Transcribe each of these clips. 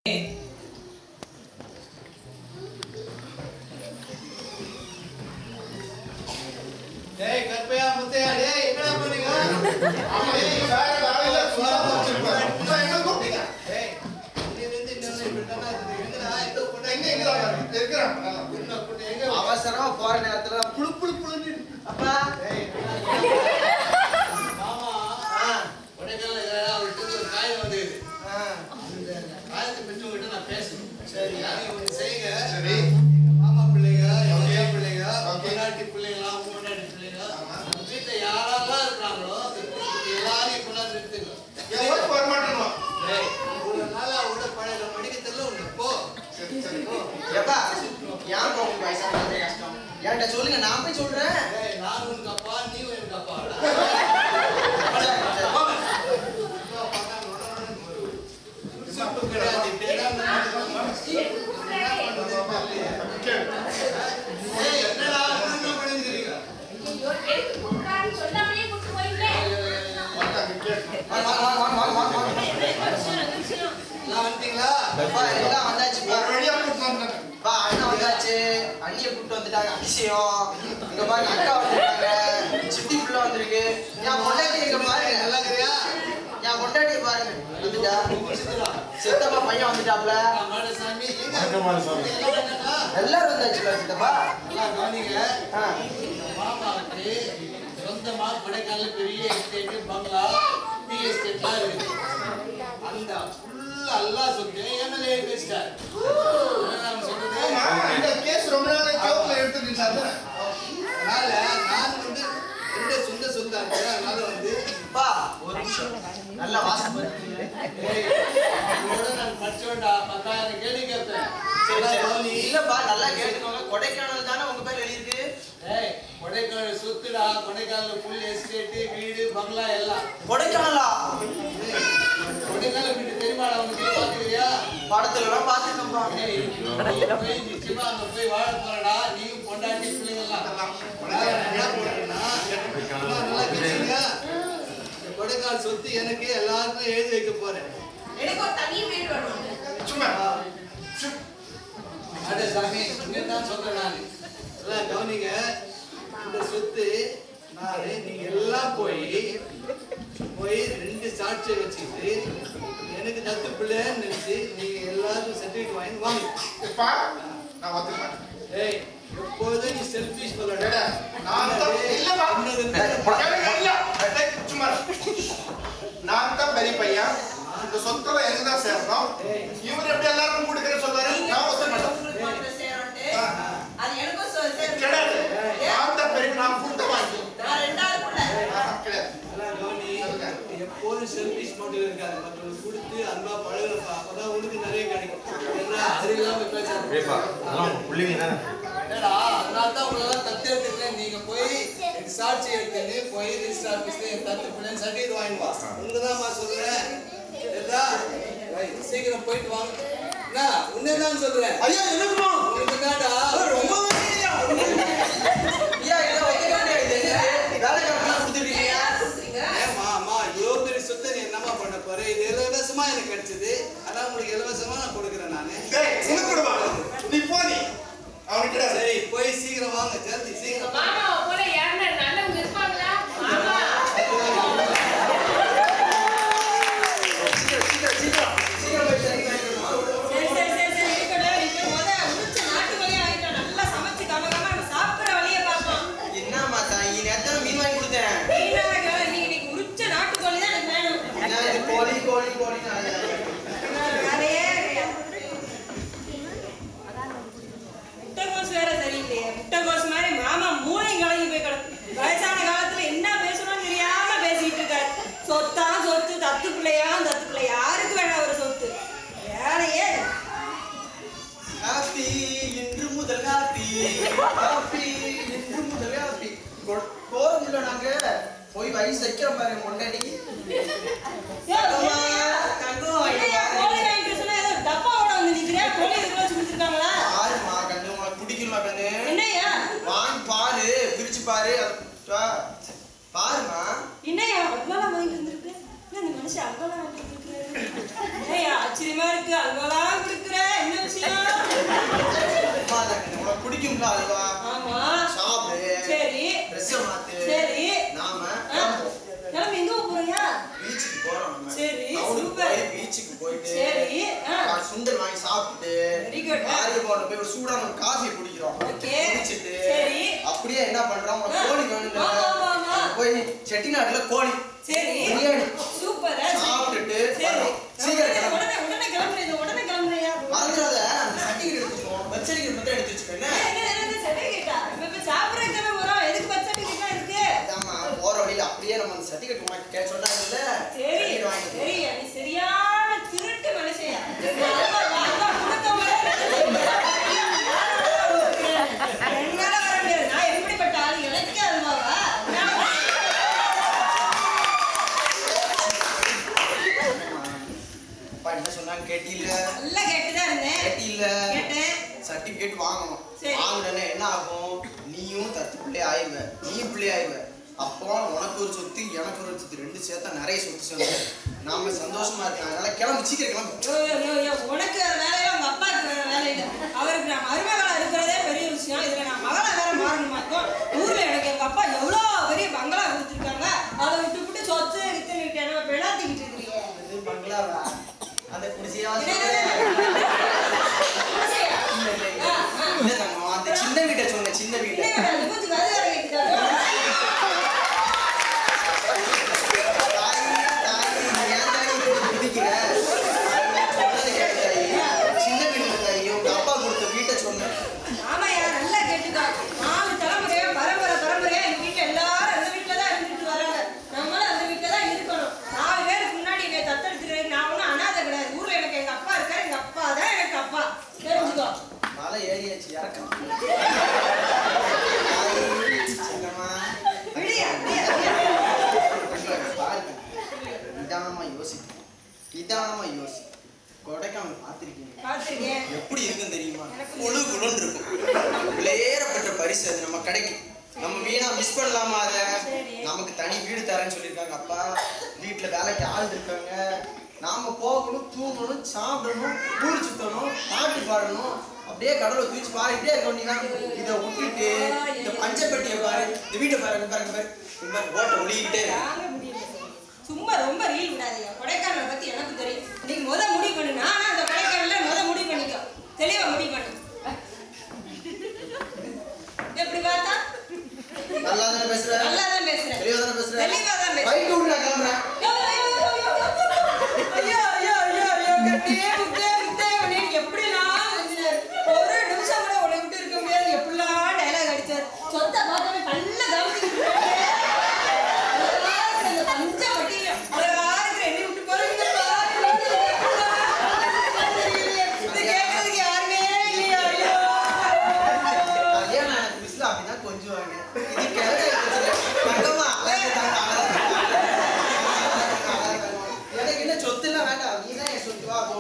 டேய் கற்பையா முத்தையா டேய் என்னடா பண்ணீங்க டேய், வேற வேலையில சும்மா வச்சிருப்பாரு. உங்களை எங்க கூப்பிட்டீங்க? டேய் இன்னில இருந்து இன்னொரு இப்படி தானே இருக்குது எங்கடா எங்க கொண்டா எங்க எங்க தான் பாருங்க. இருக்கிறான். நல்லா. என்ன கொண்டா எங்க அவசரமா போற நேரத்துல புழு புழு புழுன்னு அப்பா டேய் மாமா கொடைக்கானல அவர்கிட்ட ஒரு காயம் வந்தது ஆ, அந்த காயத்தை பற்றி உங்ககிட்ட நான் பேசணும் சரி நீங்க ஒன்று செய்யுங்க சரி. எங்க மாமா பிள்ளைங்க எங்க Okay. ஐயா பிள்ளைங்க Okay. பொண்டாட்டி பிள்ளைங்களா உங்க பொண்டாட்டி பிள்ளைங்க உங்க வீட்டுல யாரெல்லாம் இருக்கிறாங்களோ எல்லாரையும் கொண்டாந்து எடுத்துங்க என் wife வரமாட்டேன்னுவா. டேய், இவ்வளவு நாளா உள்ள பழைய மடிக்க தெரியல உனக்கு போ சரி, சரி. எப்பா ஏன் போக வயசான கஷ்டம் என்கிட்ட சொல்லுங்க நான் போய் சொல்றேன் டேய், நான் உனக்கு அப்பா நீ எனக்கு அப்பா சரி, சரி. போங்க. சப்பு கிடையாது இப்படியெல்லாம் கேளு. ஏய், என்னடா என்ன பண்ணிருக்கீங்க வந்தாங்க, கேளு. வாங்க, வாங்க, வாங்க, வாங்க, வாங்க, வாங்க. எல்லாம் வந்துட்டீங்களா அப்பா, எல்லாம் வந்தாச்சுப்பா ஒரு வழியா கூட்டிட்டு வந்துட்டாங்க. அப்பா, அண்ணன் வந்தாச்சு அண்ணியை கூப்பிட்டு வந்துட்டாங்க அதிசயம் இங்க பாருங்க அக்கா வந்துட்டாங்க சித்தி புள்ள வந்திருக்கு என் பொண்டாட்டி இங்க பாருங்க நல்லா இருக்கிறியா என் பொண்டாட்டி பாருங்க வந்துட்டா சித்துடா. சித்தப்பா பையன் வந்துட்டாப்ல மாடசாமி எங்க வணக்கம், மாடசாமி. எல்லாம் வந்துட்டா? எல்லாரும் வந்தாச்சுல சித்தப்பா எல்லாம் கவனிங்க ஆ மாமாவுக்கு சொந்தமா கொடைக்கானல் பெரிய எஸ்டேட் பங்களா டீ எஸ்டேட்லாம் இருக்குது அந்த ஃபுல்லா எல்லா சொத்து எம்எல்ஏ பேசிட்டார் நான் சொல்றது ஆமா, இந்த கேஸ் ரொம்ப நாளா கோர்ட்ல எடுத்துட்டு இருந்துச்சு. அதனால நான் வந்து ரெண்டு சொந்த சொந்தா இருக்கு அதனால வந்து அப்பா ஒரு நிமிஷம் நல்ல வாசம் வருது ஏய், உங்களோட நான் படிச்சோண்டா பத்தாயிரம் கேள்வி கேட்பேன் சரி, எல்லாம் சரி. கவனி. இல்லப்பா நல்லா கேட்டுக்கோங்க கொடைக்கானல் தானே உங்க பேர் எழுதியிருக்கு ஏய், கொடைக்கானல் சொத்துடா கொடைக்கானல் ஃபுல் எஸ்டேட் வீடு பங்களா எல்லாம் கொடைக்கானலா ஏய், கொடைக்கானல் வீடு தெரியுமாடா உனக்கு பாத்துக்கிறியா படத்துல எல்லாம் பாத்துக்கோப்பா ஏய், நீ போய் நிச்சயமா அங்க போய் வாழ போறடா நீயும் பொண்டாட்டி பிள்ளைங்கெல்லாம் அதனால நான் என்ன பண்றேன்னா, எல்லாம் நல்லா கேளுங்க. இந்த கொடைக்கானல் சொத்து எனக்கு எல்லாருக்கும் எழுதி வைக்க போறேன் எனக்கு ஒரு தனி வீடு வேணும் சும்மா. சும். அட சாமி இங்க தான் சொல்றேன் நான் எல்லாம் கவனிங்க இந்த சொத்து நானு நீங்க எல்லாம் போய் போய் ரெண்டு சாட்சியை வச்சுக்கிட்டு எனக்கு தத்து பிள்ளைன்னு நினைச்சு நீங்க எல்லாரும் சர்டிஃபிகேட் வாங்கி வாங்க இப்பா, நான் ஒத்துக்க மாட்டேன். ஏய் எப்போதும் நீ செல்ஃபிஷ் டேய், பண்ணடா நான் தான் இல்லப்பா. கேளுங்க, இல்ல. டேய், சும்மா இரு. நான் தான் பெரிய பையன் இந்த சொத்துல எனக்கு தான் சேரணும் இவர் எப்படி எல்லாருக்கும் கொடுக்குறேன்னு சொல்றாரு நான் ஒத்துக்க மாட்டேன் உங்களுக்கு மட்டும் சேரணும்ட்டு. ஆ. அது எனக்கும் சொ- சேரணும். கிடையாது ஏன்? நான் தான் பெரிய நான் கொடுத்த வாங்கி நான் ரெண்டாவது பிள்ளை. ஆஹா, கிடையாது எல்லாம் கவனி எப்போதும் செல்ஃபிஷ் மோட்டிவ் இருக்காது மற்றவங்களுக்கு கொடுத்து அன்பா பழகுறப்பா அப்பதான் உனக்கு நிறைய கிடைக்கும் என்ன அறிவில்லாம பேசாத என்னடா அதனால தான் உங்களெல்லாம் தத்து எடுத்துக்கிறேன் நீங்க போய் எனக்கு சாட்சி எடுத்துன்னு போய் ரிஜிஸ்டர் ஆஃபீஸ்ல என் தத்து பிள்ளைன்னு சர்டிஃபிகேட் வாங்கிட்டு வா உங்கதாம்மா சொல்றேன் சரிதா? ரைட், சீக்கிரம் போயிட்டு வாங்க என்ன உன்னதான் சொல்றேன் ஐயா இருக்குமா உங்களுக்கு தான்டா ரொம்ப ஐயா இதை வைக்க வேண்டிய இது என்னது? வேலைக்காரங்களாம் கொடுத்துருக்கீங்க கொடுக்குறீங்க. ஏம்மா, அம்மா, இவ்வளவு பெரிய சொத்தை நீ என்னம்மா பண்ண போற? இது இலவசமா எனக்கு கிடைச்சது. அதான் உங்களுக்கு இலவசமா நான் கொடுக்கிறேன் நானு. டேய் உனக்கு கொடுவா நீ போ நீ அவனுக்கு கிடையாது சரி, போய் சீக்கிரம் வாங்க, ஜல்தி, சீக்கிரம் வாங்க. மாமாவை போல யாருன்னா நல்லவங்க இருப்பாங்களா? மாமா. சீக்கிரம் சீக்கிரம் சீக்கிரம் சீக்கிரம் போய் சரி பண்ணிக்கணும் சரி, சரி, சரி, சரி, இருக்கட்டும். இப்ப முத உரிச்ச நாட்டு கோழியை வாங்கிட்டோம். நல்லா சமைச்சு கம கம நம்ம சாப்பிடுற வழியை பார்ப்போம். என்னம்மா தாயி நேரத்தில் மீன் வாங்கி கொடுத்தேன் நீனாக நீ இன்னைக்கு உரிச்ச நாட்டுக்கோழி தான் எனக்கு வேணும். என்ன இது கோழி கோழி கோழின்னு அலையுது. வேலையே கிடையாது. முட்டைகோஸ் வேற சரியில்லையே. முட்டைகோஸ் மாதிரி மாமா மூளையும் கலங்கி போய் கிடக்கு. வயசான காலத்துல என்ன பேசணும்னு தெரியாம பேசிட்டு இருக்காரு. சொத்தா சொத்து தத்து பிள்ளையா தத்து பிள்ளை யாருக்கு வேணாம் ஒரு சொத்து வேலையே ஹாப்பி இன்று முதல் ஹாப்பி ஹாப்பி இன்று முதல் ஹாப்பி போறோம்ல நாங்க போய் வயசு வைக்கிறோம் பாருங்க முன்னாடி தங்கம் என்னய்யா, கோழி வாங்கிட்டு சொன்னா ஏதோ டப்பாவோட வந்து நிக்கிறியா? கோழி இதுக்குள்ள வச்சு கொடுத்திருக்காங்களா? பாருமா கண்ணு உனக்கு பிடிக்கணுமா கண்ணு என்னய்யா? வாங்கி பாரு பிரிச்சு பாரு அது- ஆ, பாருமா என்னய்யா, அல்வாலாம் வாங்கிட்டு வந்திருக்கு? என்ன இந்த மனுஷன் அல்வாலாம் வாங்கிட்டு வந்திருக்காரு? என்னய்யா, ஆச்சரியமா இருக்கு அல்வாலாம் பிடிக்கும்ல அல்வா ஆமா சாப்பிடு சரி ட்ரெஸ் மாத்து சரி நாம ஆ, கிளம்பி எங்க போறியா பீச்சுக்கு போறோம் நம்ம சரி, டவுனுக்கு super. போய் பீச்சுக்கு போயிட்டு சரி ஆ ஆ, சுண்டல் வாங்கி சாப்பிட்டு Very good. ஆறு போன போய் ஒரு சூடான ஒரு காஃபி குடிக்கிறோம் Okay. குடிச்சிட்டு சரி. அப்படியே என்ன பண்றோம் உனக்கு ஆ. கோழி வேணும்ல ஆமா, ஆமா, ஆமா. போய் செட்டிநாட்டுல கோழி சரி பிரியாணி சூப்பர் சாப்பிட்டுட்டு சரி வரோம். சீக்கிரம் உடனே கிளம்பு. உடனே உடனே கிளம்புறீங்க உடனே கிளம்புறியா மறந்துடாத அந்த சர்டிஃபிகேட் எடுத்துக்கோ பர்த் சர்டிஃபிகேட் மட்டும் எடுத்து வச்சுக்கோ என்ன ஆமா போற வழியில அப்படியே நம்ம அந்த சர்டிஃபிகேட் உனக்கு கே சொன்னாங்கல்ல சர்டிஃபிகேட் வாங்கிட்டு சரியான திருட்டு மனுஷன் என்னால வர முடியாது நான் எப்படிப்பட்ட ஆள் எனக்கே அல்வாவா அப்பா என்ன சொன்னாங்க கேட்டியில்ல நல்லா கேட்டுதான் இருந்தேன் கேட்டியில்ல கேட்டேன் சர்டிபிகேட் வாங்கணும் சரி. வாங்கினே என்ன ஆகும் நீயும் தத்து பிள்ளை ஆயிடுவ நீயும் பிள்ளை ஆயிடுவ அப்போ உனக்கு ஒரு சொத்து எனக்கு ஒரு சொத்து ரெண்டு சேர்த்தா நிறைய சொத்து சேர்ந்து நாம சந்தோஷமா இருக்கலாம் அதனால கிளம்பு சீக்கிரம் கிளம்பு ஐயோ, ஐயோ, ஐயோ, உனக்கு வேற வேலையா உங்க அப்பாவுக்கு வேற வேலை இல்லை அவருக்கு நான் மருமகளா இருக்கிறதே பெரிய விஷயம் இதுல நான் மகளா வேற மாறணுமா இருக்கும் ஊர்ல எனக்கு எங்க அப்பா எவ்வளவு பெரிய பங்களா கொடுத்துருக்காங்க அதை விட்டு விட்டு சொத்து எடுத்துக்கிட்டு என்ன பெணாத்திக்கிட்டு இருக்கிறீங்க இது பங்களாவா அந்த குடிசையா இல்ல, இல்ல, இல்ல, இல்ல, இல்ல. இல்ல, தங்கம், அந்த சின்ன வீட்டை சொன்ன சின்ன வீட்டை இல்ல, மூஞ்சி கதை வேற கேட்டுக்காரு. தாயி, தாயி, நீ ஏன் தாயி இப்படி குதிக்கிற? சொன்னது கேளு தாயி. சின்ன வீட்டுல தாயி, உங்க அப்பா கொடுத்த வீட்டை சொன்னேன் ஆமாய்யா, நல்லா கேட்டுக்கோ. நாலு தலைமுறையா, பரம்பரை பரம்பரையா எங்க வீட்டுல எல்லாரும் அந்த வீட்டுல தான் இருந்துட்டு வராங்க. நம்மளும் அந்த வீட்டுல தான் இருக்கணும். நாலு பேருக்கு முன்னாடி என்னை தத்தெடுத்துக்கிறேன். நான் ஒண்ணும் அனாதை கிடையாது. ஊர்ல எனக்கு எங்க அப்பா இருக்காரு. எங்க அப்பா தான் எனக்கு அப்பா. தெரிஞ்சுக்கோ. மலை ஏறியாச்சு இறக்கம் தாயி, சின்னம்மா, விடியா, விடியா, விடியா. இங்க பாருங்க நிதானமா யோசிக்கணும் நிதானமா யோசி கொடைக்கானல் பார்த்திருக்கீங்க பார்த்திருக்கேன். எப்படி இருக்குன்னு தெரியுமா குழு குழுன்னு இருக்கும் விலையேறப்பட்ட பரிசு அது நம்ம கிடைக்கும் நம்ம வீணா மிஸ் பண்ணலாமா அதை சரி. நமக்கு தனி வீடு தரேன்னு சொல்லியிருக்காங்க அப்பா வீட்டுல வேலைக்கு ஆள் இருக்காங்க நாம போகணும் தூங்கணும் சாப்பிடணும் ஊர் சுத்தணும் பாட்டு பாடணும் அப்படியே கடவுளை தூச்சி பாடிட்டே இருக்க வேண்டியதான் இதை விட்டுட்டு இந்த பஞ்சப்பட்டியை பாரு இந்த வீட்டை பாரு இங்க பாருங்க பாரு இந்த மாதிரி ஓட்ட ஒளிக்கிட்டே இருக்கு. தாங்க முடியல சாமி. சும்மா ரொம்ப ரீல் விடாதீங்க கொடைக்கானலை பத்தி எனக்கு தெரியும் நீங்க முத முடிவு பண்ணு நானா அந்த கொடைக்கானல்ல முத முடிவு பண்ணிக்கோ தெளிவா முடிவு பண்ணு எப்படி பார்த்தா நல்லா தானே பேசுற நல்லா தான் பேசுறேன் தெளிவா தானே பேசுற தெளிவா தான் பேசுறேன். பைக் விட்டு நான் கிளம்புறேன் ஐயோ, ஐயோ, ஐயோ, ஐயோ, கட்டியே, முத்தே, முத்தே, அப்படின்னு எப்படிலாம் செஞ்சாரு. ஒரு நிமிஷம் கூட உன்னை விட்டு இருக்க முடியாது. எப்படிலாம் dialogue அடிச்சாரு. சொத்தை பார்த்தோன்னே நல்லா கவனிச்சுக்கிட்டு இருக்காரு. அழகா இருக்கிற இந்த பஞ்ச வட்டியில, அழகா இருக்கிற என்னை விட்டு போறீங்கப்பா. இது கேட்கறதுக்கு யாருமே இல்லையா? ஐயோ. கல்யாணம் ஆன புதுசுல அப்படிதான் கொஞ்சுவாங்க. இது கிழமை ஆயிடுச்சுல. தங்கம்மா, அழகு தாங்க, அழகு தாங்க. அழகு தாங்க. எனக்கு என்ன சொத்து எல்லாம் வேண்டாம் நீதான் என் சொத்து வா போ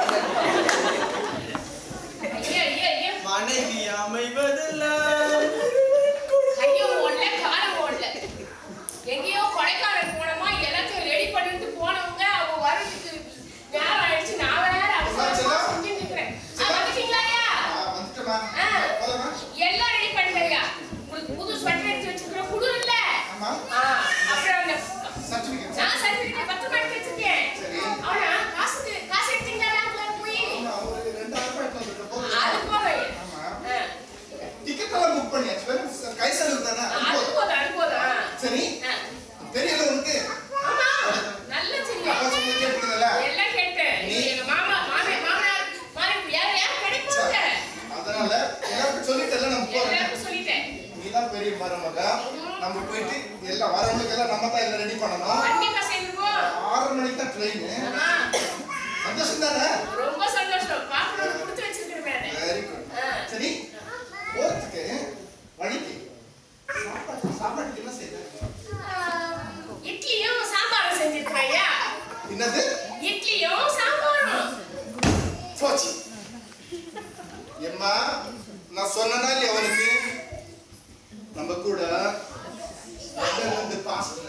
ஐயா, ஐயா, ஐயா. மனைவி அமைவதெல்லாம் கையை ஓடல, காலை ஓடல. எங்கேயோ கொடைக்கானல் போனோமா, எல்லாத்தையும் ready பண்ணிட்டு போனவங்க, அவங்க வர்றதுக்கு நேரம் ஆயிடுச்சு. நான் வேற அவசரமா செஞ்சுட்டு இருக்கிறேன். ஆ, வந்துட்டீங்களா ஐயா? வந்துட்டமா ஆ. போலாமா எல்லாம் ready பண்ணிட்டேன்யா. உங்களுக்கு புது sweater எடுத்து வச்சிருக்கிறேன், குளிர் இல்ல? ஆமா ஆ, அப்புறம் அந்த சர்டிபிகேட் நான் certificate பத்திரமா எடுத்து வச்சிருக்கேன். சரி. அவனா, காசுக்கு காசு எடுத்தீங்களா பேங்க்ல போய்? ஆமா ஒரு ரெண்டாயிரம் ரூபாய் எடுத்து வந்துட்டு போதும். அது போதும். ஆமா ஆ, டிக்கெட் எல்லாம் புக் பண்ணியாச்சு வெறும் கை செலவு தானே அது அது போதும். போதும், அது போதும். ஆ. சரி ஆ. தெரியல உனக்கு ஆமா, நல்லா தெரியும். அப்பா சொல்லி கேட்டுக்கல எல்லாம் கேட்டேன். நீ- எங்க மாமா, மாமே, மாமனார், மாமி, யார் யார் கிடைப்பாங்க? அதனால எல்லாருக்கும் சொல்லிட்டல நம்ம போறோம் எல்லாருக்கும் சொல்லிட்டேன். நீதான் பெரிய மருமக நம்ம போயிட்டு எல்லாம் வரவங்களுக்கு எல்லாம் நம்ம தான் எல்லாம் ரெடி பண்ணணும் கண்டிப்பா சேர்ந்துருவோம். ஆறு மணிக்கு தான் ட்ரெயின் ஆமா, சந்தோஷம் தானே ரொம்ப சந்தோஷம். பாக்கணும்னு கொடுத்து வச்சிருக்கிறேன் நானு. வெரி குட் ஆ. சரி போறதுக்கு வழிக்கு சாப்பாடு சாப்பாட்டுக்கு என்ன செய்யுது ஆ, இட்லியும் சாம்பாரும் செஞ்சிருக்கிறேன் ஐயா. என்னது இட்லியும் சாம்பாரும். போச்சு எம்மா நான் சொன்னனா இல்லையா அவனுக்கு நம்ம கூட முதல்ல வந்து பாஸ்டர்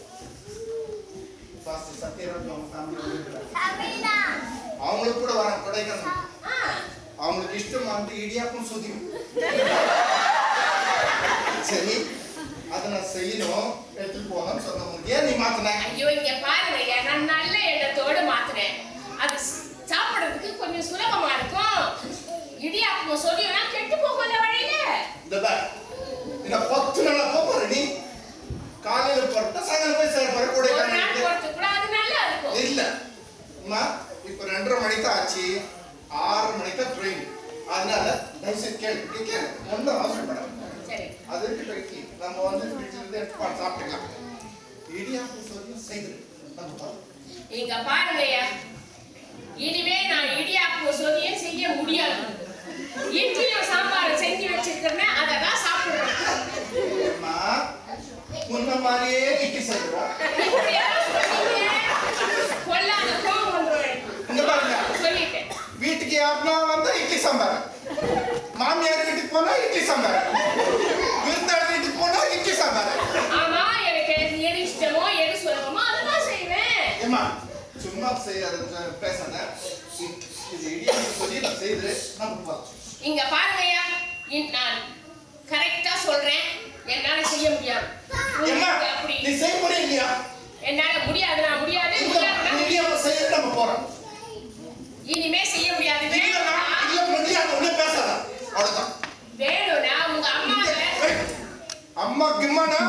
பாஸ்டர் சத்யராஜ் அவங்க ஃபேமிலி அவங்களுக்கு கூட வர கொடைக்கானல் ஆ, அவங்களுக்கு அவருக்கு இஷ்டமானது இடியாப்பும் சுதியும் சரி அதை நான் செய்யணும் எடுத்துட்டு போகணும்னு சொன்ன ஏன் நீ மாத்தின ஐயோ இங்க பாருங்க ஐயா நான் நல்ல எண்ணத்தோட மாத்துனேன் அது ஸ்- சாப்பிடுறதுக்கு கொஞ்சம் சுலபமா இருக்கும் இடியாப்பம் சொல்லினா கெட்டு போகல வழியில இந்த பேக் இன்னும் பத்து நாளா போற நீ காலையில போறத சாயங்காலம் போய் சேர போற கூட ஒரு நாள் போறதுக்கு கூட அது நல்லா இருக்கும் இல்ல அம்மா இப்ப ரெண்டரை மணிக்கு தான் ஆச்சு ஆறு மணிக்கு தான் ட்ரெயின் அதனால தயவுசெய்து கேளு நீ கேளு ஒன்றும் அவசரப்படாது சரி அது இருக்கு இட்லி நம்ம வந்து ஃப்ரிட்ஜ்ல இருந்து எடுத்து பா- சாப்பிட்டுக்கலாம் இடியாப்பம் சொல்லி செய்து நம்ம பார்ப்போம். இங்க பாருங்க ஐயா இனிமே நான் இடியாப்பம் சொல்லியே செய்ய முடியாது இட்லியும் சாம்பார் செஞ்சு வச்சிருக்கிறேன் அதை தான் சாப்பிடுறேன் அம்மா முன்ன மாதிரியே இட்லி செய்கிறோம் இப்படியெல்லாம் சொன்னீங்க, கொல்லாத கோவம் வந்துரும் எனக்கு. இங்க பாருங்க சொல்லிட்டேன் வீட்டுக்கு யாருன்னா வந்தா இட்லி சாம்பார் மாமியார் வீட்டுக்கு போனா இட்லி சாம்பார் விருந்தாளர் வீட்டுக்கு போனா இட்லி சாம்பார் ஆமா எனக்கு எது இஷ்டமோ எது சுலபமோ அதுதான் செய்வேன் ஏம்மா சும்மா செய்யாத பேசாத இது இடியாப்பம் சொல்லி நான் செய்து நம்ம பார்ப்போம் இங்க பாருங்கய்யா இ- நான் கரெக்டா சொல்றேன் என்னால செய்ய முடியாது ஏம்மா உங்களுக்கு அப்படி நீ செய்ய முடியும் இல்லையா என்னால முடியாது நான் முடியாது இந்த முடியாதுன்னா இடியாப்பம் செய்ய நம்ம போறோம் இனிமே செய்ய முடியாது இல்லைன்னா இல்ல முடியாது ஒண்ணு பேசாத அவ்வளவுதான் வேணும்னா உங்க அம்மாவை ஏய், அம்மா கிம்மானா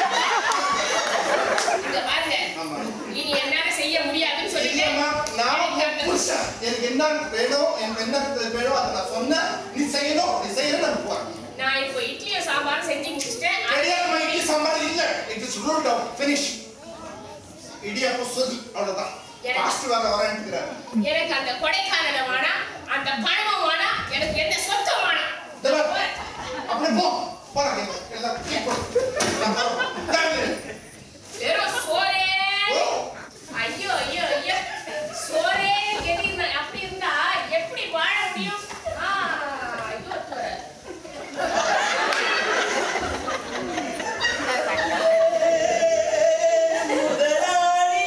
இங்க பாருங்க ஆமா இனி என்னால செய்ய முடியாதுன்னு சொல்லிட்டு இல்லம்மா நான் எனக்கு உன் அந்த- புருஷன் எனக்கு என்ன வேணும் எனக்கு என்ன வேணும் அதை நான் சொன்னேன் நீ செய்யணும் நீ செய்யணும் நான் போறேன் நான் இப்போ இட்லியும் சாம்பார் செஞ்சு முடிச்சிட்டேன் கிடையாது இட்லி சாம்பார் இல்ல it is ruled out finish idiyappam sothi அவ்வளவுதான் எனக்கு- பாஸ்ட் வர வரேன்னுக்கிறாரு எனக்கு அந்த கொடைக்கானல வேணாம் அந்த பணமும் வேணாம் எனக்கு எந்த சொத்தும் வேணாம் அப்படியே போ போறாங்க எல்லாம் போ. நான் போறேன். தாங்க. வெறும் சோறே ஓ. ஐயோ ஐயோ ஐயோ சோறே கெட்டிருந்தா அப்படி இருந்தா எப்படி வாழ முடியும் ஆ, ஐயோ சோறு. முதலாளி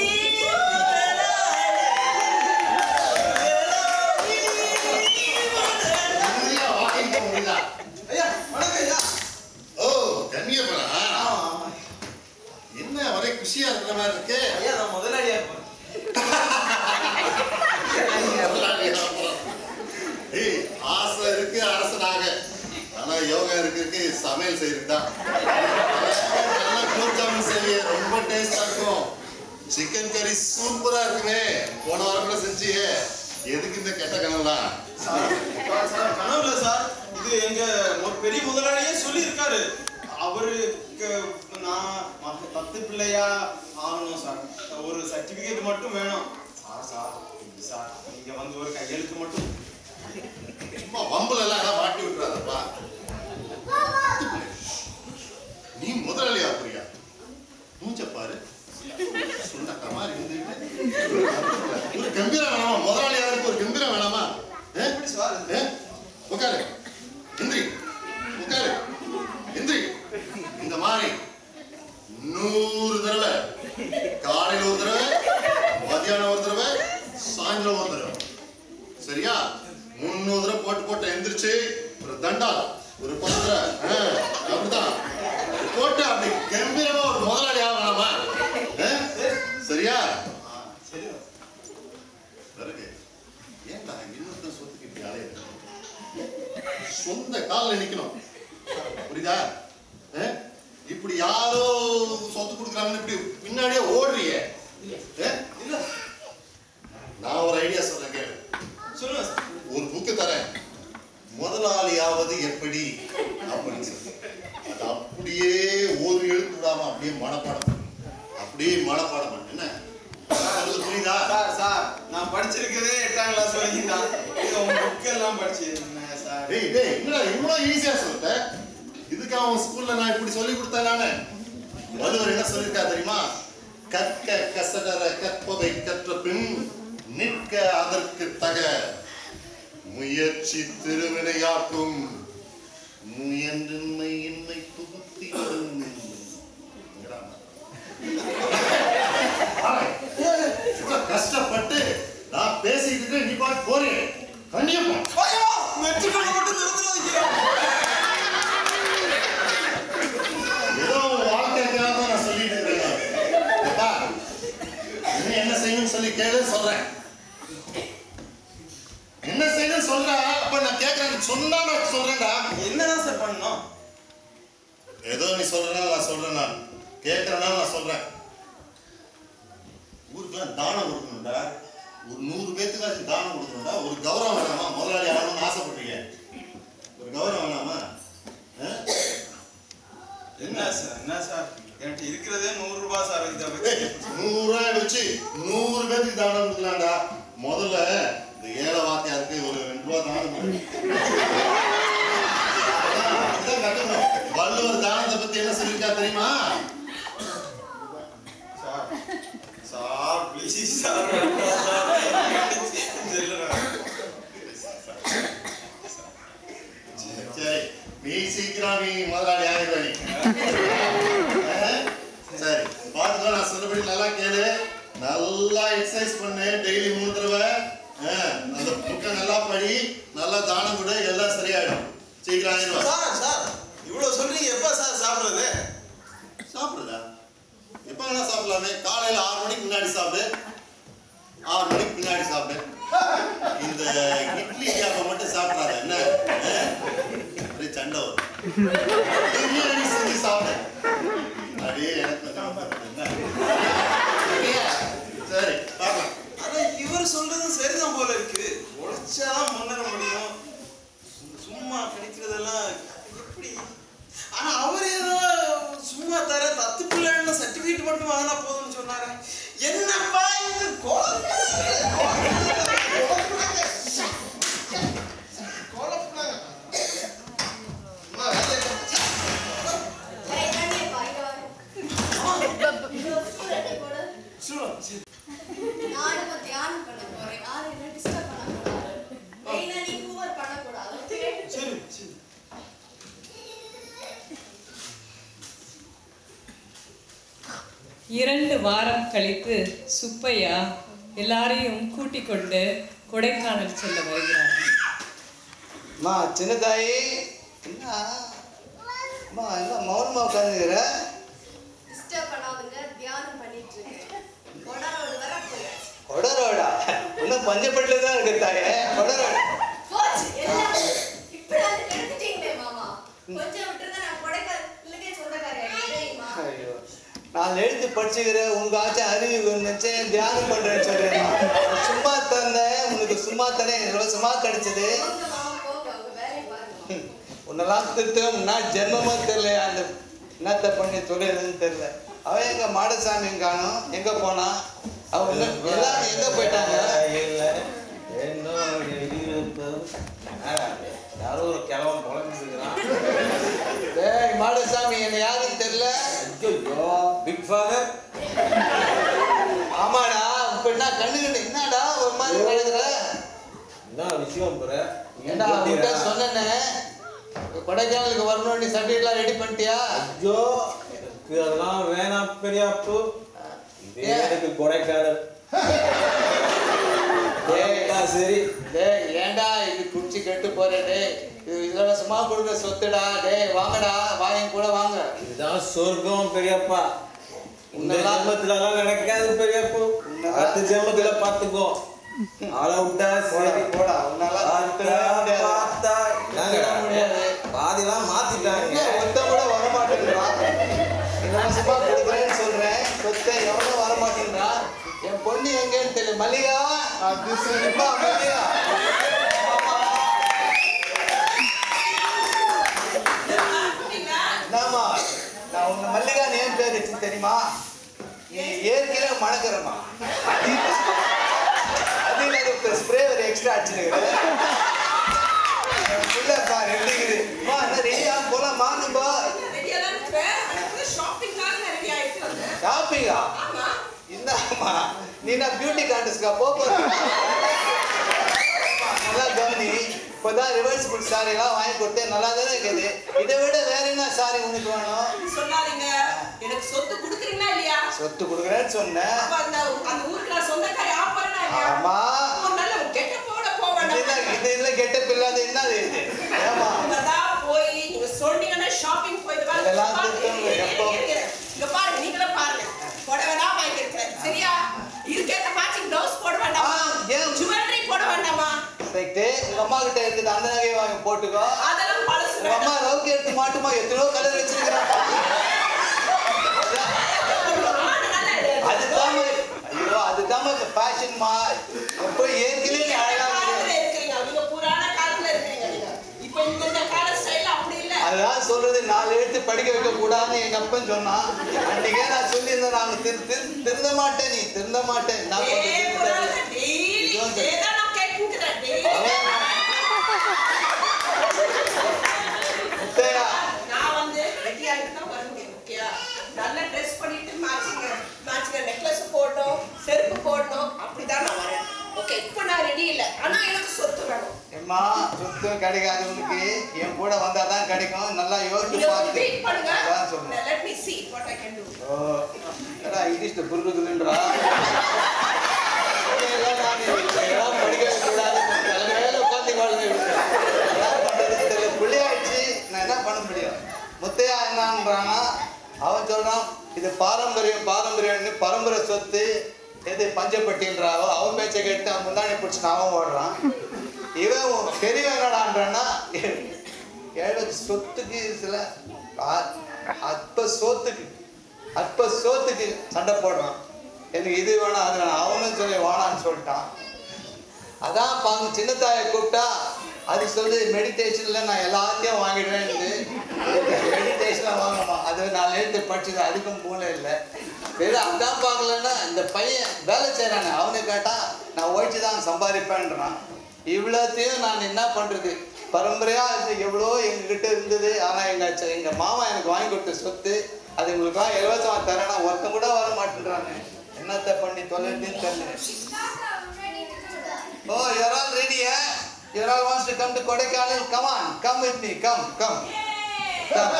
உறுதியா வாங்கிக்க முடியல. ஐயா வணக்கம் ஐயா ஓ கண்ணியப்பனா ஆமா ஆமா என்ன ஒரே குஷியா இருக்கிற மாதிரி இருக்கு ஐயா நான் முதலாளியா இருப்பேன் ஏய் ஆசை இருக்கு அரசனாக ஆனா யோகா இருக்கு இருக்கு சமையல் செய்யறதுதான் நல்லா குலோப் ஜாமுன் செய்ய ரொம்ப டேஸ்டா இருக்கும் சிக்கன் கறி சூப்பரா இருக்குமே போன வாரம் கூட செஞ்சியே எதுக்கு இந்த கெட்ட கனவுலாம் சார் சார், சார் கனவுல சார் இது எங்க ஒரு பெரிய முதலாளியே சொல்லியிருக்காரு அவருக்கு நான் மத்த பத்து பிள்ளையா ஆகணும் சார் ஒரு சர்டிபிகேட் மட்டும் வேணும் சார் சார் சார் நீங்க வந்து ஒரு கையெழுத்து மட்டும் சும்மா வம்புல எல்லாம் எல்லாம் மாட்டி விட்டுறாதப்பா நீ முதலாளியா புரியா மூஞ்ச பாரு சுண்டக்க மாதிரி இருந்துட்டு ஒரு கம்பீரம் வேணாமா முதலாளியா இருக்கு ஒரு கம்பீரம் வேணாமா ஏ? எப்படி சார் ஏ? உட்காரு எந்திரி உட்காரு எந்திரி இந்த மாதிரி நூறு தடவை காலையில ஒரு தடவை மத்தியானம் ஒரு தடவை சாயந்தரம் ஒரு தடவை சரியா முன்னூறு தடவை போட்டு போட்டு எந்திரிச்சு ஒரு தண்டால் ஒரு பத்து தடவை ஆ, அப்படிதான் போட்டு அப்படி கம்பீரமா ஒரு முதலாளி ஆகலாமா சரியா ஆ, சரி பிறகு ஏன்டா இன்னொருத்தன் சொத்துக்கு இப்படி அலையுற? சொந்த காலில் நிக்கணும் புரியுதா ஆ? இப்படி யாரோ சொத்து கொடுக்குறாங்கன்னு இப்படி பின்னாடியே ஓடுறியே ஆ? இல்ல நான் ஒரு ஐடியா சொல்றேன் கேளு சொல்லுங்க சார் ஒரு புக்கு தரேன் முதலாளியாவது எப்படி அப்படின்னு சொல்லி அது அப்படியே ஒரு எழுத்து விடாம அப்படியே மனப்பாடம் பண்ணு. அப்படியே மனப்பாடம் பண்ணு. என்ன சொல்றது புரியுதா சார் சார் நான் படிச்சிருக்கிறதே எட்டாம் கிளாஸ் வரைக்கும் தான் இது உங்க புக் எல்லாம் படிச்சிருந்தேன் சார் டேய் டேய் என்னடா இவ்வளவு ஈஸியா சொல்லிட்ட இதுக்கு அவன் ஸ்கூல்ல நான் இப்படி சொல்லி கொடுத்தேன் நானு வள்ளுவர் என்ன சொல்லியிருக்கா தெரியுமா கற்க கசடர கற்பதை கற்ற பின் நிற்க அதற்கு தக முயற்சி திருவினையாக்கும் முயன்றின்மை இன்மை புகுத்தி வரும் எங்கடா? ஆய், இவ்வளவு கஷ்டப்பட்டு நான் பேசிக்கிட்டு இருக்கேன், நீ பாட்டு போறேன் கண்ணியப்பா ஐயோ வெற்றிக்கொள்ள மட்டும் திறந்துடாதீங்க ஏதோ உன் வாழ்க்கைக்காக தான் நான் சொல்லிட்டு இருக்கிறேன் அப்பா, இன்னும் என்ன செய்யணும்னு சொல்லி கேளு சொல்றேன் என்ன செய்யணும்னு சொல்ற அப்ப நான் கேட்கறேன் சொன்னா நான் சொல்றேன்டா என்னதான் சார் பண்ணணும் ஏதோ நீ சொல்றனா நான் சொல்றேன் நான் கேட்கறனா நான் சொல்றேன் ஊருக்குலாம் தானம் கொடுக்கணும்டா ஒரு நூறு பேத்துக்காச்சும் தானம் கொடுக்கணும்டா ஒரு கௌரவம் வேணாமா முதலாளி ஆகணும்னு ஆசைப்பட்டீங்க ஒரு கௌரவம் வேணாமா ஆ? என்ன சார் என்ன சார் என்கிட்ட இருக்கிறதே நூறு ரூபாய் சார் இதை ஏய், வச்சு நூறு ரூபாய் வச்சு நூறு பேத்துக்கு தானம் கொடுக்கலாம்டா முதல்ல இந்த ஏழை வாத்தியாருக்கு ஒரு ரெண்டு ரூபா தானம் கொடு. அதான், அப்படிதான் கட்டணும் வள்ளுவர் தானத்தை பத்தி என்ன சொல்லியிருக்கா தெரியுமா சார் சார் ப்ளீஸ் சார் சரி நீ சீக்கிரம் நீ முதலாளி ஆகிடுவ நீ ஆஹ், சரி பார்த்துக்கோ நான் சொன்னபடி நல்லா கேளு நல்லா எக்ஸசைஸ் பண்ணு டெய்லி மூணு தடவை ஆஹ், அந்த புக்கை நல்லா படி நல்லா தானம் கொடு எல்லாம் சரியாயிடும் சீக்கிரம் ஆகிடுவா சார் சார் இவ்வளவு சொல்றீங்க எப்ப சார் சாப்பிடுறது சாப்பிடுதா எப்ப வேணா சாப்பிடலாமே காலையில ஆறு மணிக்கு முன்னாடி சாப்பிடு ஆறு மணிக்கு பின்னாடி சாப்பிடு இந்த இட்லி கேப்ப மட்டும் சாப்பிடாத என்ன ஆஹ்? அப்படியே சண்டை வரும் பிரியாணி செஞ்சு சாப்பிடு அப்படியே எனக்கு கொஞ்சம் என்ன? சரியா? சரி பார்க்கலாம் ஆனா இவர் சொல்றதும் சரிதான் போல இருக்கு உழைச்சாதான் முன்னேற முடியும் சும்மா கிடைக்கிறதெல்லாம் எப்படி ஆனா அவர் ஏதோ சும்மா தர தத்து பிள்ளைன்னு சர்டிபிகேட் மட்டும் வாங்கினா போதும்னு சொன்னாரு என்னப்பா இது குழந்தை நானும் தியானம் பண்ண போறேன் யாரும் என்ன டிஸ்டர்ப் பண்ணக்கூடாது மெயினா நீ ஹூவர் பண்ணக்கூடாது ஓகே சரி சரி இரண்டு வாரம் கழித்து சுப்பையா எல்லாரையும் கூட்டிக் கொண்டு கொடைக்கானல் செல்ல வருகிறார் அம்மா சின்ன தாயி என்ன அம்மா என்ன மௌனமா உட்காந்துக்கிற டிஸ்டர்ப் பண்ணாதுங்க தியானம் பண்ணிட்டு இருக்கேன் கொடாரோடு வர போயாச்சு கொடரோடா இன்னும் பஞ்சப்பட்டில தான் இருக்கு தாயே கொடரோட போச்சு எல்லாம் இப்படி வந்து கெடுத்துட்டீங்களே மாமா கொஞ்சம் விட்டுருந்தா நான் கொடைக்கானலுக்கே சொந்தக்காரன் தெரியுமா ஐயோ நான் எழுத்து படிச்சுக்கிறேன் உனக்கு ஆச்சும் அறிவு நினைச்சேன் தியானம் பண்றேன்னு சொல்றேன் சும்மா தந்தேன் உனக்கு சும்மா தரேன் இலவசமா கிடைச்சது போங்க மாமா போங்க உங்க வேலையை பாருங்க உன்னெல்லாம் திருத்தம் நான் ஜென்மமா தெரியல அந்த என்னத்த பண்ணி தொழிலுன்னு தெரியல அவன் எங்க மாடசாமி காணும் எங்க போனா அவங்க எல்லாரும் எங்க போயிட்டாங்க யாரோ ஒரு கிழவன் குழம்பிருக்கிறான் டேய் மாடசாமி என்ன யாருன்னு தெரியல பிக் ஃபாதர் ஆமாடா இப்ப என்ன கண்ணு கண்ணு என்னடா ஒரு மாதிரி பழகுற என்ன விஷயம் போற ஏண்டா உன்கிட்ட சொன்னேனே கொடைக்கானலுக்கு வரணும்னு சர்டிஃபிகேட்லாம் ரெடி பண்ணிட்டியா ஐயோ எனக்கு அதெல்லாம் வேணாம் பெரியாப்பு இதே ஏன்? எனக்கு கொடைக்கானல் டேய். ஆ, சரி டேய் ஏன்டா இது குடிச்சு கெட்டு போறே டேய் இது இலவசமா கொடுக்குற சொத்துடா டேய் வாங்கடா வாங்க கூட வாங்க இதுதான் சொர்க்கம் பெரியப்பா இந்த உன்னெல்லாம் ஜென்மத்துல எல்லாம் நடக்காது பெரியப்பா உன்னெல்லாம் அடுத்த ஜென்மத்துல பாத்துக்கோ ஆள விட்டா போடா சரி போடா உன்னால பார்த்தா, திருத்தவே முடியாது. பார்த்தா, திருத்தவே முடியாது பாதிலாம் எங்க மாத்திட்டாங்க ஒருத்தன் கூட வர மாட்டேங்கிறான் இலவசமா கொடுக்குறேன்னு சொல்றேன் சொத்தை எவனும் வர மாட்டேங்கிறான் என் பொண்ணு எங்கன்னு தெரியல மல்லிகா அது சரிப்பா மல்லிகா நாமா நான் உங்க மல்லிகா ஏன் பேர் வச்சு தெரியுமா நீ ஏற்கனவே மணக்கிறமா அது இல்லாத ஸ்ப்ரே ஒரு எக்ஸ்ட்ரா அடிச்சுருக்கிறேன் உள்ள பாரு எப்படி இருக்குது அம்மா என்ன ரெடியா போலாமா நம்ம ஷாப்பிங்கா இந்தாம்மா நீ என்ன பியூட்டி கான்டெஸ்ட்கா போக போற நல்லா கவனி இப்போதான் ரிவர்சிபிள் சாரி எல்லாம் வாங்கி கொடுத்தேன் நல்லா தானே இருக்குது இதை விட வேற என்ன சாரி உனக்கு வேணும் சொல்லாதீங்க எனக்கு சொத்து கொடுக்குறீங்களா இல்லையா சொத்து கொடுக்குறேன்னு சொன்னேன் அப்ப அந்த அந்த ஊருக்கு நான் சொந்தக்காரி ஆப்பறனா இல்லையா ஆமா ஒரு நல்ல கெட்ட போட போக இது வேண்டாம் என்ன இது இல்லை கெட்ட பில்லாது என்னது ஷாப்பிங் போயிட்டு வா இதெல்லாம் பாருங்க, திருத்தங்க, இரு, எப்போ? இரு, இரு. இங்க பாருங்க நீங்களும் பாருங்க புடவை தான் வாங்கியிருக்கிறேன் சரியா இருக்கேற்ற மேட்சிங் ப்ளவுஸ் போட வேண்டாமா ஆ, ஏன்? ஜுவல்லரி போட வேண்டாமா ரைட்டு உங்க அம்மா கிட்ட இருக்குது அந்த நகையை வாங்கி போட்டுக்கோ அதெல்லாம் பழசு உங்க அம்மா ரவுக்கு எடுத்து மாட்டுமா எத்தனையோ கலர் வச்சிருக்கிறாங்க அதுதான் ஐயோ அதுதான் ஃபேஷன்மா எப்போ ஏற்கனவே நீ அழகா காலத்துல இருக்கு. இருக்கிறீங்க நீங்க புராண காலத்துல இருக்கிறீங்க நீங்க இப்போ இந்த இந்த கால ஸ்டைல் அப்படி இல்ல அதுதான் சொல்றது நாலு எழுத்து படிக்க வைக்க கூடாதுன்னு எங்க அப்பன் சொன்னான் அன்னைக்கே நான் சொல்லியிருந்தேன் நான் திரு திரு திருந்த மாட்டேன் நீ திருந்த மாட்டேன் நான் ஏ கொஞ்சம் புராண திருந்த- டெய்லி இதுவும் சரி. ஏதான் நான் கேட்கிறேன் டெய்லி அவன் முத்தையா, நான் வந்து ரெடி ஆகிட்டு தான் வருவேன் ஓகேயா நல்லா ட்ரெஸ் பண்ணிட்டு மேட்சிங் மேட்சிங் நெக்லஸ் போடணும் செருப்பு போடணும் அப்படிதான் நான் வரேன் ஓகே இப்போ நான் ரெடி இல்லை ஆனா எனக்கு சொத்து வேணும் எம்மா சொத்து கிடைக்காது உனக்கு என் கூட வந்தாதான் கிடைக்கும் நல்லா யோசிச்சு நீங்க பார்த்து வெயிட் பண்ணுங்க அதான் சொல்றேன் let me see what i can do ஓ ஏடா இங்கிலீஷ்ல புரிஞ்சுதுன்றா படிக்க கூடாது தலைமையில உட்காந்து வாழ்ந்து என்ன பண்றது தெரியல பிள்ளையாச்சு நான் என்ன பண்ண முடியும் முத்தையா என்னன்றானா அவன் சொல்றான் இது பாரம்பரியம் பாரம்பரியம்னு பரம்பரை சொத்து எது பஞ்சப்பட்டின்றாவோ அவன் பேச்சை கேட்டு அவன் முந்தாணி பிடிச்சி அவன் ஓடுறான் இவன் பெரியவன் என்னடான்றான்னா ஏழு சொத்துக்கு சில ஆ- அற்ப சோத்துக்கு அற்ப சோத்துக்கு சண்டை போடுறான் எனக்கு இது வேணாம் அது வேணாம் அவனும் சொல்லி வேணான்னு சொல்லிட்டான் அதான் பாங்க சின்ன தாயை கூப்பிட்டா அது சொல்லி மெடிடேஷன்ல நான் எல்லாத்தையும் வாங்கிடுவேன் மெடிடேஷன்ல வாங்கம்மா அது நாலு எழுத்து படிச்சது அதுக்கும் மூளை இல்லை சரி அதான் பார்க்கலன்னா இந்த பையன் வேலை செய்கிறானே அவனை கேட்டா நான் உழைச்சி தான் சம்பாதிப்பேன்றான் இவ்வளோத்தையும் நான் என்ன பண்றது பரம்பரையா இது எவ்வளோ எங்ககிட்ட இருந்தது ஆனா எங்க ச- எங்க மாமா எனக்கு வாங்கி கொடுத்த சொத்து அது உங்களுக்காக இலவசமா தரேன் நான் ஒருத்தன் கூட வர மாட்டேன்றாங்க என்னத்த பண்ணி தொலைன்னு தெரியல Oh, you're all ready, eh? You all wants to come to Kodaikanal? Come on, come with me. Come, come. Come.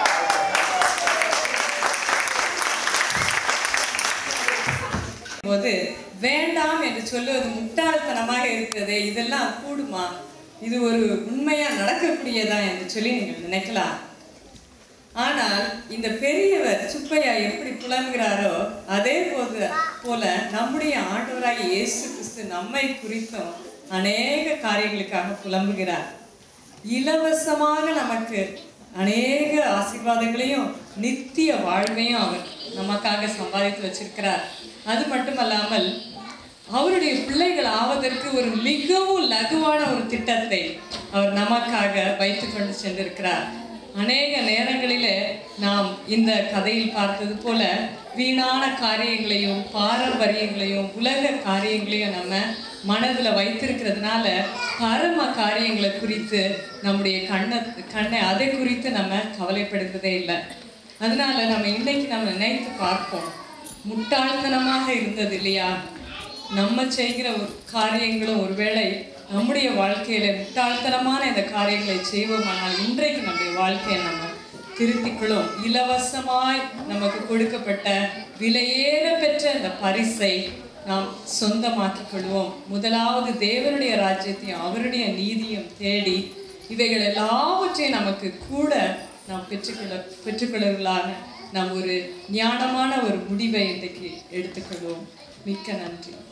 போது வேண்டாம் என்று சொல்லுவது முட்டாள்தனமாக இருக்கிறது இதெல்லாம் கூடுமா இது ஒரு உண்மையா நடக்கக்கூடியதா என்று சொல்லி நீங்கள் நினைக்கலாம் ஆனால் இந்த பெரியவர் சுப்பையா எப்படி புலம்புகிறாரோ அதே போது போல நம்முடைய ஆண்டவராகிய இயேசு கிறிஸ்து நம்மை குறித்தும் அநேக காரியங்களுக்காக புலம்புகிறார் இலவசமாக நமக்கு அநேக ஆசீர்வாதங்களையும் நித்திய வாழ்வையும் அவர் நமக்காக சம்பாதித்து வச்சிருக்கிறார் அது மட்டுமல்லாமல் அவருடைய பிள்ளைகள் ஆவதற்கு ஒரு மிகவும் லகுவான ஒரு திட்டத்தை அவர் நமக்காக வைத்து கொண்டு சென்றிருக்கிறார் அநேக நேரங்களிலே நாம் இந்த கதையில் பார்த்தது போல வீணான காரியங்களையும் பாரம்பரியங்களையும் உலக காரியங்களையும் நம்ம மனதில் வைத்திருக்கிறதுனால பரம காரியங்களை குறித்து நம்முடைய கண்ணை கண்ணை அதை குறித்து நம்ம கவலைப்படுகிறதே இல்லை அதனால நம்ம இன்னைக்கு நம்ம நினைத்து பார்ப்போம் முட்டாள்தனமாக இருந்தது இல்லையா நம்ம செய்கிற ஒரு காரியங்களும் ஒருவேளை நம்முடைய வாழ்க்கையில முட்டாள்தனமான இந்த காரியங்களை செய்வோமானால் இன்றைக்கு நம்முடைய வாழ்க்கையை நம்ம திருத்திக்குள்ளும் இலவசமாய் நமக்கு கொடுக்கப்பட்ட விலையேற பெற்ற இந்த பரிசை நாம் சொந்தமாக்கிக் கொள்வோம் முதலாவது தேவனுடைய ராஜ்யத்தையும் அவருடைய நீதியும் தேடி இவைகள் எல்லாவற்றையும் நமக்கு கூட நாம் பெற்றுக்கொள்ள பெற்றுக்கொள்ளவர்களாக நாம் ஒரு ஞானமான ஒரு முடிவை இன்றைக்கு எடுத்துக்கொள்வோம் மிக்க நன்றி